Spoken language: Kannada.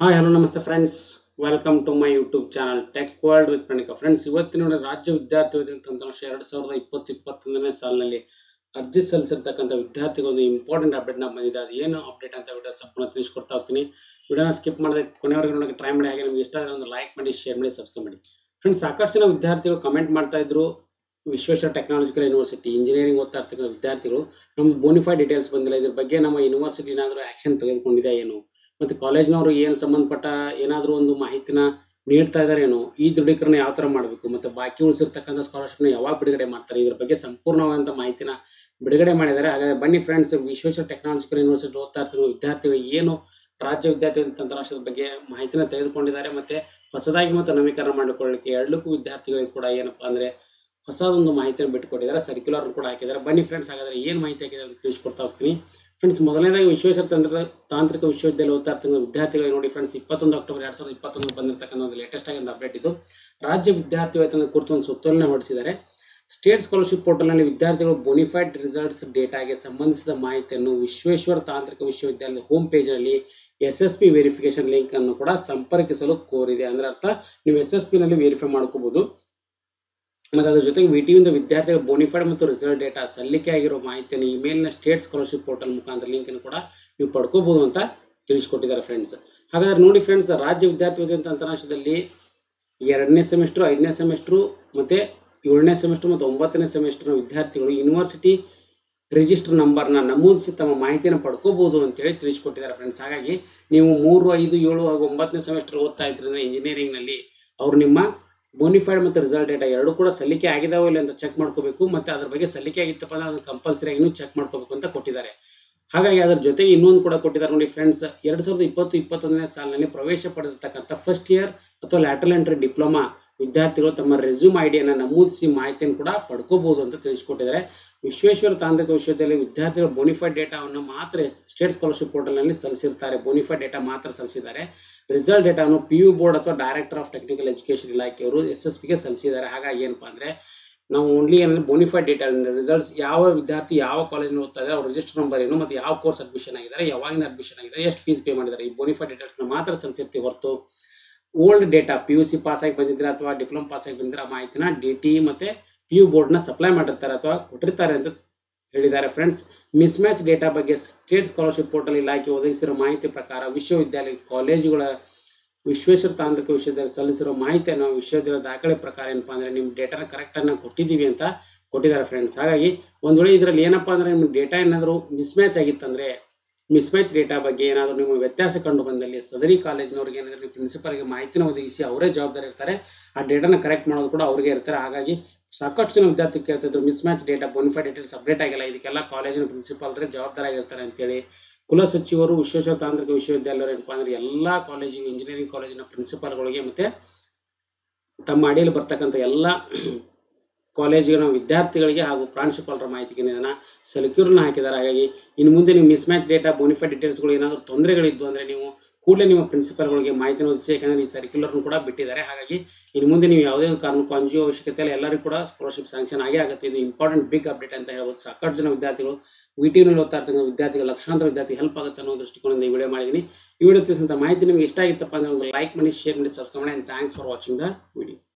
ಹಾಯ್ ಹಲೋ ನಮಸ್ತೆ friends welcome to my YouTube channel tech world with Pranika friends ಇವತ್ತಿನ ನೋಡಿ ರಾಜ್ಯ ವಿದ್ಯಾರ್ಥಿ ವೇತನ ತಂತ್ರಾಂಶ ಎರಡು ಸಾವಿರದ ಇಪ್ಪತ್ತು ಇಪ್ಪತ್ತೊಂದನೇ ಸಾಲಿನಲ್ಲಿ ಅರ್ಜಿ ಸಲ್ಲಿಸಿರ್ತಕ್ಕಂಥ ವಿದ್ಯಾರ್ಥಿಗೆ ಒಂದು ಇಂಪಾರ್ಟೆಂಟ್ ಅಪ್ಡೇಟ್ನ ಬಂದಿದೆ ಅದು ಏನು ಅಪ್ಡೇಟ್ ಅಂತ ವಿಡಿಯೋ ಸಂಪೂರ್ಣ ತಿಳಿಸ್ಕೊಡ್ತಾ ಹೋಗ್ತೀನಿ ವಿಡಿಯೋನ ಸ್ಕಿಪ್ ಮಾಡದೆ ಕೊನೆವರೆಗೂ ನೋಡೋಕೆ ಟ್ರೈ ಮಾಡಿ ಹಾಗೆ ನಿಮ್ಗೆ ಇಷ್ಟ ಆದರೆ ಒಂದು ಲೈಕ್ ಮಾಡಿ ಶೇರ್ ಮಾಡಿ ಸಬ್ಸ್ಕ್ರೈಬ್ ಮಾಡಿ ಫ್ರೆಂಡ್ಸ್ ಸಾಕಷ್ಟು ಜನ ವಿದ್ಯಾರ್ಥಿಗಳು ಕಮೆಂಟ್ ಮಾಡ್ತಾ ಇದ್ರು ವಿಶ್ವೇಶ್ವರ ಟೆಕ್ನಾಲಜಿಕಲ್ ಯೂನಿವರ್ಸಿಟಿ ಇಂಜಿನಿಯರಿಂಗ್ ಓದ್ತಾ ಇರ್ತಕ್ಕಂಥ ವಿದ್ಯಾರ್ಥಿಗಳು ನಮ್ದು ಬೋನಿಫೈಡ್ ಡೀಟೇಲ್ಸ್ ಬಂದಿಲ್ಲ ಇದ್ರ ಬಗ್ಗೆ ನಮ್ಮ ಯೂನಿವರ್ಸಿಟಿ ಏನಾದರೂ ಆ್ಯಕ್ಷನ್ ತೆಗೆದುಕೊಂಡಿದೆ ಏನು ಮತ್ತು ಕಾಲೇಜ್ನವರು ಏನು ಸಂಬಂಧಪಟ್ಟ ಏನಾದರೂ ಒಂದು ಮಾಹಿತಿನ ನೀಡ್ತಾ ಇದ್ದಾರೆ ಏನೋ ಈ ದೃಢೀಕರಣ ಯಾವ ಥರ ಮಾಡಬೇಕು ಮತ್ತು ಬಾಕಿ ಉಳಿಸಿರ್ತಕ್ಕಂಥ ಸ್ಕಾಲರ್ಶಿಪ್ನ ಯಾವಾಗ ಬಿಡುಗಡೆ ಮಾಡ್ತಾರೆ ಇದ್ರ ಬಗ್ಗೆ ಸಂಪೂರ್ಣವಾದಂಥ ಮಾಹಿತಿನ ಬಿಡುಗಡೆ ಮಾಡಿದ್ದಾರೆ ಹಾಗಾದ್ರೆ ಬನ್ನಿ ಫ್ರೆಂಡ್ಸ್ ವಿಶ್ವೇಶ್ವರ ಟೆಕ್ನಾಲಜಿಕಲ್ ಯೂನಿವರ್ಸಿಟಿ ಓದ್ತಾ ಇರ್ತಕ್ಕಂಥ ವಿದ್ಯಾರ್ಥಿಗಳು ಏನು ರಾಜ್ಯ ವಿದ್ಯಾರ್ಥಿ ತಂತ್ರಾಂಶದ ಬಗ್ಗೆ ಮಾಹಿತಿನ ತೆಗೆದುಕೊಂಡಿದ್ದಾರೆ ಮತ್ತು ಹೊಸದಾಗಿ ಮತ್ತು ನವೀಕರಣ ಮಾಡಿಕೊಳ್ಳಲಿಕ್ಕೆ ಎರಡಕ್ಕೂ ವಿದ್ಯಾರ್ಥಿಗಳಿಗೆ ಕೂಡ ಏನಪ್ಪಾ ಅಂದರೆ ಹೊಸದೊಂದು ಮಾಹಿತಿಯನ್ನು ಬಿಟ್ಟುಕೊಟ್ಟಿದ್ದಾರೆ ಸರ್ಕ್ಯುಲರ್ ಕೂಡ ಹಾಕಿದ್ದಾರೆ ಬನ್ನಿ ಫ್ರೆಂಡ್ಸ್ ಹಾಗಾದ್ರೆ ಏನು ಮಾಹಿತಿ ಹಾಕಿದ್ದಾರೆ ಅಂತ ತಿಳಿಸ್ಕೊಡ್ತಾ ಹೋಗ್ತೀನಿ ಫ್ರೆಂಡ್ಸ್ ಮೊದಲನೇದಾಗಿ ವಿಶ್ವೇಶ್ವರ ತಂತ್ರ ತಾಂತ್ರಿಕ ವಿಶ್ವವಿದ್ಯಾಲಯ ಓದ್ತಾ ಇರ್ತಕ್ಕಂಥ ವಿದ್ಯಾರ್ಥಿಗಳಿಗೆ ನೋಡಿ ಫ್ರೆಂಡ್ಸ್ ಇಪ್ಪತ್ತೊಂದು ಅಕ್ಟೋಬರ್ ಎರಡು ಸಾವಿರದ ಇಪ್ಪತ್ತೊಂದು ಬಂದಿರತಕ್ಕಂಥ ಒಂದು ಲೇಟೆಸ್ಟ್ ಆಗಿ ಒಂದು ಅಪ್ಡೇಟ್ ಇದು ರಾಜ್ಯ ವಿದ್ಯಾರ್ಥಿ ವೇತನ ಕುರಿತು ಒಂದು ಸುತ್ತೋಲನೆ ಹೊರಡಿಸಿದ್ದಾರೆ ಸ್ಟೇಟ್ ಸ್ಕಾಲರ್ಶಿಪ್ ಪೋರ್ಟಲ್ನಲ್ಲಿ ವಿದ್ಯಾರ್ಥಿಗಳು ಬೋನಿಫೈಡ್ ರಿಸಲ್ಟ್ಸ್ ಡೇಟಾಗೆ ಸಂಬಂಧಿಸಿದ ಮಾಹಿತಿಯನ್ನು ವಿಶ್ವೇಶ್ವರ ತಾಂತ್ರಿಕ ವಿಶ್ವವಿದ್ಯಾಲಯದ ಹೋಮ್ ಪೇಜ್ನಲ್ಲಿ S S P verification link ಅನ್ನು ಕೂಡ ಸಂಪರ್ಕಿಸಲು ಕೋರಿದೆ ಅಂದ್ರೆ ಅರ್ಥ ನೀವು ಎಸ್ ಎಸ್ ಪಿನಲ್ಲಿ ವೆರಿಫೈ ಮಾಡ್ಕೋಬಹುದು ಮತ್ತು ಅದ್ರ ಜೊತೆಗೆ ವಿ ಟಿಯಿಂದ ವಿದ್ಯಾರ್ಥಿಗಳ ಬೋನಿಫೈಡ್ ಮತ್ತು ರಿಸಲ್ಟ್ ಡೇಟಾ ಸಲ್ಲಿಕೆ ಆಗಿರೋ ಮಾಹಿತಿಯನ್ನು ಇಮೇಲ್ನ ಸ್ಟೇಟ್ ಸ್ಕಾಲರ್ಶಿಪ್ ಪೋರ್ಟಲ್ ಮುಖಾಂತರ ಲಿಂಕನ್ನು ಕೂಡ ನೀವು ಪಡ್ಕೋಬಹುದು ಅಂತ ತಿಳಿಸ್ಕೊಟ್ಟಿದ್ದಾರೆ ಫ್ರೆಂಡ್ಸ್ ಹಾಗಾದ್ರೆ ನೋಡಿ ಫ್ರೆಂಡ್ಸ್ ರಾಜ್ಯ ವಿದ್ಯಾರ್ಥಿ ವೇತನ ತಂತ್ರಾಂಶದಲ್ಲಿ ಎರಡನೇ ಸೆಮಿಸ್ಟ್ರು ಐದನೇ ಸೆಮಿಸ್ಟ್ರು ಮತ್ತು ಏಳನೇ ಸೆಮಿಸ್ಟ್ರು ಮತ್ತು ಒಂಬತ್ತನೇ ಸೆಮಿಸ್ಟರ್ನ ವಿದ್ಯಾರ್ಥಿಗಳು ಯೂನಿವರ್ಸಿಟಿ ರಿಜಿಸ್ಟರ್ ನಂಬರ್ನ ನಮೂದಿಸಿ ತಮ್ಮ ಮಾಹಿತಿಯನ್ನು ಪಡ್ಕೋಬಹುದು ಅಂತೇಳಿ ತಿಳಿಸ್ಕೊಟ್ಟಿದ್ದಾರೆ ಫ್ರೆಂಡ್ಸ್ ಹಾಗಾಗಿ ನೀವು ಮೂರು ಐದು ಏಳು ಹಾಗೂ ಒಂಬತ್ತನೇ ಸೆಮಿಸ್ಟರ್ ಓದ್ತಾ ಇದ್ರಿಂದ ಇಂಜಿನಿಯರಿಂಗ್ನಲ್ಲಿ ಅವರು ನಿಮ್ಮ ಬೋನಿಫೈಡ್ ಮತ್ತು ರಿಸಲ್ಟ್ ಡೇಟಾ ಎರಡು ಕೂಡ ಸಲ್ಲಿಕೆ ಆಗಿದಾವೋ ಇಲ್ಲ ಅಂತ ಚೆಕ್ ಮಾಡ್ಕೋಬೇಕು ಮತ್ತು ಅದ್ರ ಬಗ್ಗೆ ಸಲ್ಲಿಕೆ ಆಗಿತ್ತಪ್ಪ ಅಂದ್ರೆ ಅದನ್ನು ಕಂಪಲ್ಸರಿ ಇನ್ನೂ ಚೆಕ್ ಮಾಡ್ಕೋಬೇಕು ಅಂತ ಕೊಟ್ಟಿದ್ದಾರೆ ಹಾಗಾಗಿ ಅದರ ಜೊತೆಗೆ ಇನ್ನೊಂದು ಕೂಡ ಕೊಟ್ಟಿದ್ದಾರೆ ನೋಡಿ ಫ್ರೆಂಡ್ಸ್ ಎರಡು ಸಾವಿರದ ಇಪ್ಪತ್ತು ಇಪ್ಪತ್ತೊಂದನೇ ಸಾಲಿನಲ್ಲಿ ಪ್ರವೇಶ ಪಡೆದಿರ್ತಕ್ಕಂಥ ಫಸ್ಟ್ ಇಯರ್ ಅಥವಾ ಲ್ಯಾಟ್ರಲ್ ಎಂಟ್ರಿ ಡಿಪ್ಲೊಮಾ ವಿದ್ಯಾರ್ಥಿಗಳು ತಮ್ಮ ರೆಸ್ಯೂಮ್ ಐಡಿಯನ್ನು ನಮೂದಿಸಿ ಮಾಹಿತಿಯನ್ನು ಕೂಡ ಪಡ್ಕೋಬಹುದು ಅಂತ ತಿಳಿಸ್ಕೊಟ್ಟಿದ್ದಾರೆ ವಿಶ್ವೇಶ್ವರ ತಾಂತ್ರಿಕ ವಿಶ್ವವಿದ್ಯಾಲಯ ವಿದ್ಯಾರ್ಥಿಗಳ ಬೋನಿಫೈಡ್ ಡೇಟಾವನ್ನು ಮಾತ್ರ ಸ್ಟೇಟ್ ಸ್ಕಾಲರ್ಶಿಪ್ ಪೋರ್ಟಲ್ನಲ್ಲಿ ಸಲ್ಲಿಸಿರ್ತಾರೆ ಬೋನಿಫೈಡ್ ಡೇಟಾ ಮಾತ್ರ ಸಲ್ಲಿಸಿದ್ದಾರೆ ರಿಸಲ್ಟ್ ಡೇಟಾವನ್ನು ಪಿ ಯು ಬೋರ್ಡ್ ಅಥವಾ ಡೈರೆಕ್ಟರ್ ಆಫ್ ಟೆಕ್ನಿಕಲ್ ಎಜುಕೇಷನ್ ಇಲಾಖೆಯವರು ಎಸ್ ಎಸ್ ಪಿಗೆ ಸಲ್ಲಿಸಿದ್ದಾರೆ ಹಾಗಾಗಿ ಏನಪ್ಪಾ ಅಂದರೆ ನಾವು ಓನ್ಲಿ ಏನಂದ್ರೆ ಬೋನಿಫೈಡ್ ಡೇಟಾ ರಿಸಲ್ಟ್ಸ್ ಯಾವ ವಿದ್ಯಾರ್ಥಿ ಯಾವ ಕಾಲೇಜಿನ ಓದ್ತಾ ಇದ್ದಾರೆ ಅವ್ರ ರಿಜಿಸ್ಟರ್ ನಂಬರ್ ಏನು ಮತ್ತು ಯಾವ ಕೋರ್ಸ್ ಅಡ್ಮಿಷನ್ ಆಗಿದ್ದಾರೆ ಯಾವಾಗಿಂದ ಅಡ್ಮಿಷನ್ ಆಗಿದ್ದಾರೆ ಎಷ್ಟು ಫೀಸ್ ಪೇ ಮಾಡಿದ್ದಾರೆ ಈ ಬೋನಿಫೈಡ್ ಡೀಟೇಲ್ಸ್ನ ಮಾತ್ರ ಸಲ್ಲಿಸಿರ್ತೀವಿ ಹೊರತು old data P U C pass ಆಗಿ ಬಂದಿದ್ರೆ ಅಥವಾ ಡಿಪ್ಲೊಮಾ ಪಾಸ್ ಆಗಿ ಬಂದಿದ್ರೆ ಆ ಮಾಹಿತಿನ ಡಿ ಟಿ ಮತ್ತು ಪಿ ಯು ಬೋರ್ಡ್ನ ಸಪ್ಲೈ ಮಾಡಿರ್ತಾರೆ ಅಥವಾ ಕೊಟ್ಟಿರ್ತಾರೆ ಅಂತ ಹೇಳಿದ್ದಾರೆ ಫ್ರೆಂಡ್ಸ್ ಮಿಸ್ ಮ್ಯಾಚ್ ಡೇಟಾ ಬಗ್ಗೆ ಸ್ಟೇಟ್ ಸ್ಕಾಲರ್ಶಿಪ್ ಪೋರ್ಟಲ್ ಇಲಾಖೆ ಒದಗಿಸಿರೋ ಮಾಹಿತಿ ಪ್ರಕಾರ ವಿಶ್ವವಿದ್ಯಾಲಯ ಕಾಲೇಜುಗಳ ವಿಶ್ವೇಶ್ವರ ತಾಂತ್ರಿಕ ವಿಶ್ವವಿದ್ಯಾಲಯ ಸಲ್ಲಿಸಿರೋ ಮಾಹಿತಿಯನ್ನು ವಿಶ್ವವಿದ್ಯಾಲಯ ದಾಖಲೆ ಪ್ರಕಾರ ಏನಪ್ಪಾ ಅಂದರೆ ನಿಮ್ಮ ಡೇಟಾನ ಕರೆಕ್ಟನ್ನು ಕೊಟ್ಟಿದ್ದೀವಿ ಅಂತ ಕೊಟ್ಟಿದ್ದಾರೆ ಫ್ರೆಂಡ್ಸ್ ಹಾಗಾಗಿ ಒಂದು ವೇಳೆ ಇದರಲ್ಲಿ ಏನಪ್ಪ ಅಂದರೆ ನಿಮ್ಮ ಡೇಟಾ ಏನಾದರೂ ಮಿಸ್ ಮ್ಯಾಚ್ ಆಗಿತ್ತಂದರೆ ಮಿಸ್ ಮ್ಯಾಚ್ ಡೇಟಾ ಬಗ್ಗೆ ಏನಾದರೂ ನಿಮ್ಮ ವ್ಯತ್ಯಾಸ ಕಂಡು ಬಂದಲ್ಲಿ ಸದರಿ ಕಾಲೇಜಿನವ್ರಿಗೆ ಏನಾದರೂ ನೀವು ಪ್ರಿನ್ಸಿಪಲ್ಗೆ ಮಾಹಿತಿನ ಒದಗಿಸಿ ಅವರೇ ಜವಾಬ್ದಾರಿ ಇರ್ತಾರೆ ಆ ಡೇಟಾನ ಕರೆಕ್ಟ್ ಮಾಡೋದು ಕೂಡ ಅವ್ರಿಗೆ ಇರ್ತಾರೆ ಹಾಗಾಗಿ ಸಾಕಷ್ಟು ಜನ ವಿದ್ಯಾರ್ಥಿ ಕೇಳ್ತಿದ್ರು miss match data bonafide details update ಆಗಿಲ್ಲ ಇದಕ್ಕೆಲ್ಲ ಕಾಲೇಜಿನ ಪ್ರಿನ್ಸಿಪಾಲ್ರೇ ಜವಾಬ್ದಾರಿಯಾಗಿರ್ತಾರೆ ಅಂತೇಳಿ ಕುಲಸಚಿವರು ವಿಶ್ವೇಶ್ವರ ತಾಂತ್ರಿಕ ವಿಶ್ವವಿದ್ಯಾಲಯ ಏನಪ್ಪ ಅಂದರೆ ಎಲ್ಲ ಕಾಲೇಜಿಗೆ ಇಂಜಿನಿಯರಿಂಗ್ ಕಾಲೇಜಿನ ಪ್ರಿನ್ಸಿಪಾಲ್ಗಳಿಗೆ ಮತ್ತು ತಮ್ಮ ಅಡಿಯಲ್ಲಿ ಬರ್ತಕ್ಕಂಥ ಎಲ್ಲ ಕಾಲೇಜಿನ ವಿದ್ಯಾರ್ಥಿಗಳಿಗೆ ಹಾಗೂ ಪ್ರಾಂಶುಪಾಲರ ಮಾಹಿತಿಗೆ ಇದನ್ನು ಸೆಲ್ಕ್ಯೂರ್ನ ಹಾಕಿದ್ದಾರೆ ಹಾಗಾಗಿ ಇನ್ನು ಮುಂದೆ ನೀವು ಮಿಸ್ ಮ್ಯಾಚ್ ಡೇಟಾ ಬೋನಿಫೈಡ್ ಡೀಟೇಲ್ಸ್ಗಳು ಏನಾದರೂ ತೊಂದರೆಗಳಿದ್ದು ಅಂದರೆ ನೀವು ಕೂಡಲೇ ನಿಮ್ಮ ಪ್ರಿನ್ಸಿಪಲ್ಗಳಿಗೆ ಮಾಹಿತಿನ ಒದಗಿಸಿ ಯಾಕಂದರೆ ಈ ಸರ್ಕ್ಯುಲರ್ನು ಕೂಡ ಬಿಟ್ಟಿದ್ದಾರೆ ಹಾಗಾಗಿ ಇನ್ನು ಮುಂದೆ ನೀವು ಯಾವುದೇ ಒಂದು ಕಾರಣಕ್ಕೂ ಅಂಜುವ ಅವಶ್ಯಕತೆ ಇಲ್ಲ ಎಲ್ಲರಿಗೂ ಕೂಡ ಸ್ಕಾಲರ್ಶಿಪ್ ಸ್ಯಾಂಕ್ಷನ್ ಆಗೇ ಆಗುತ್ತೆ ಇದು ಇಂಪಾರ್ಟೆಂಟ್ ಬಿಗ್ ಅಪ್ಡೇಟ್ ಅಂತ ಹೇಳ್ಬೋದು ಸಾಕಷ್ಟು ಜನ ವಿದ್ಯಾರ್ಥಿಗಳು ವಿ ಟಿನಲ್ಲಿ ಓದ್ತಾ ಇರ್ತಕ್ಕಂಥ ವಿದ್ಯಾರ್ಥಿಗಳು ಲಕ್ಷಾಂತರ ವಿದ್ಯಾರ್ಥಿ ಹೆಲ್ಪ್ ಆಗುತ್ತೆ ಅನ್ನೋ ದೃಷ್ಟಿಕೋನದಿಂದ ಈ ವಿಡಿಯೋ ಮಾಡಿದ್ದೀನಿ ಈ ವಿಡಿಯೋ ತಿಳಿಸಿದಂಥ ಮಾಹಿತಿ ನಿಮಗೆ ಇಷ್ಟ ಆಗಿತ್ತಪ್ಪ ಅಂದರೆ ಒಂದು ಲೈಕ್ ಮಾಡಿ ಶೇರ್ ಮಾಡಿ ಸಬ್ಸ್ಕ್ರೈಬ್ ಮಾಡಿ and thanks for watching the video